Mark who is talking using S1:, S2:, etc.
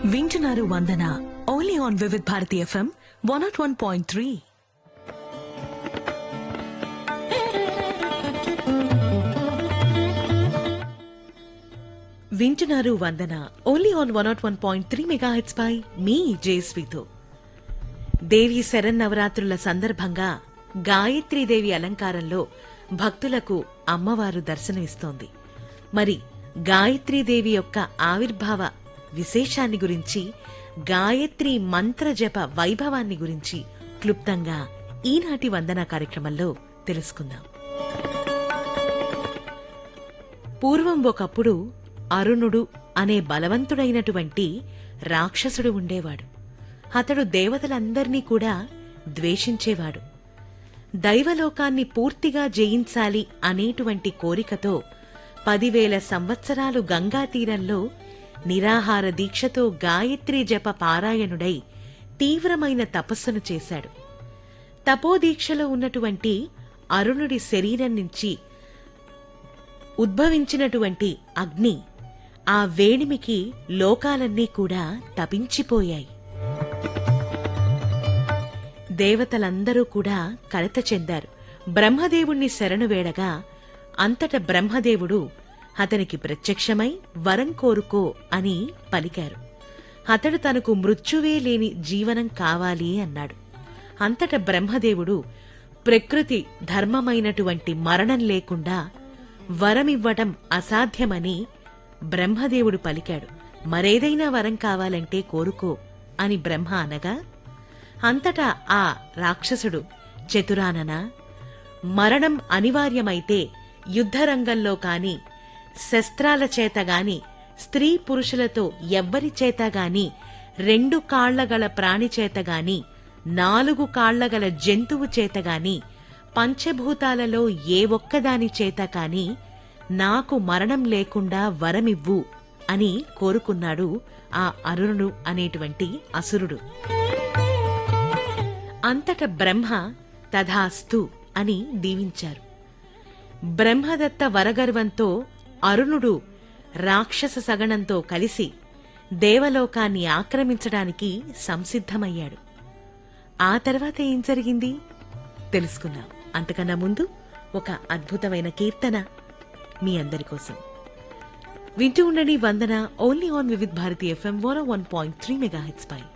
S1: వింటున్నారు Vandana only on Vividh Bharati FM one nought one point three వింటున్నారు Vandana only on one nought one point three mega hertz పై మీ జేస్వితో దేవి శరన్నవరాత్రుల సందర్భంగా గాయత్రీదేవి అలంకారంలో భక్తులకు అమ్మవారు దర్శనమిస్తోంది మరి గాయత్రీదేవి యొక్క ఆవిర్భావ విశేషాన్ని గురించి గాయత్రి మంత్ర జప వైభవాన్ని గురించి క్లుప్తంగా ఈనాటి వందన కార్యక్రమంలో తెలుసుకుందాం పూర్వం ఒకప్పుడు అరుణుడు అనే బలవంతుడైనటువంటి రాక్షసుడు ఉండేవాడు అతడు దేవతలందర్నీ కూడా ద్వేషించేవాడు దైవలోకాన్ని పూర్తిగా జయించాలి అనేటువంటి కోరికతో పదివేల సంవత్సరాలు గంగా తీరంలో నిరాహార దీక్షతో గాయత్రీ జప పారాయణుడై తీవ్రమైన తపస్సును చేశాడు తపోదీక్షలో ఉన్నటువంటి అరుణుడి శరీరం నుంచి ఉద్భవించినటువంటి అగ్ని ఆ వేడిమికి లోకాలన్నీ కూడా తపించిపోయాయి దేవతలందరూ కూడా కలత చెందారు బ్రహ్మదేవుణ్ణి శరణు వేడగా అంతట బ్రహ్మదేవుడు అతనికి ప్రత్యక్షమై వరం కోరుకో అని పలికారు అతడు తనకు మృత్యువే లేని జీవనం కావాలి అన్నాడు అంతట బ్రహ్మదేవుడు ప్రకృతి ధర్మమైనటువంటి మరణం లేకుండా వరమివ్వటం అసాధ్యమని బ్రహ్మదేవుడు పలికాడు మరేదైనా వరం కావాలంటే కోరుకో అని బ్రహ్మ అనగా అంతటా ఆ రాక్షసుడు చతురానన మరణం అనివార్యమైతే యుద్ధరంగంలో కాని శస్త్రాల చేత గాని స్త్రీ పురుషులతో ఎవ్వరి చేత గాని రెండు కాళ్లగల ప్రాణి చేత గాని నాలుగు కాళ్లగల జంతువు చేత గాని పంచభూతాలలో ఏ ఒక్కదాని చేత కాని నాకు మరణం లేకుండా వరమివ్వు అని కోరుకున్నాడు ఆ అరుణుడు అనేటువంటి అసురుడు అంతట బ్రహ్మ తథాస్తు అని దీవించారు బ్రహ్మదత్త వరగర్వంతో అరుణుడు రాక్షస సగణంతో కలిసి దేవలోకాన్ని ఆక్రమించడానికి సంసిద్ధమయ్యాడు ఆ తర్వాత ఏం జరిగింది తెలుసుకుందాం అంతకన్నా ముందు ఒక అద్భుతమైన కీర్తన మీ అందరి కోసం వింటూ ఉండండి Vandana only on Vividh Bharati FM one one point three mega hertz pi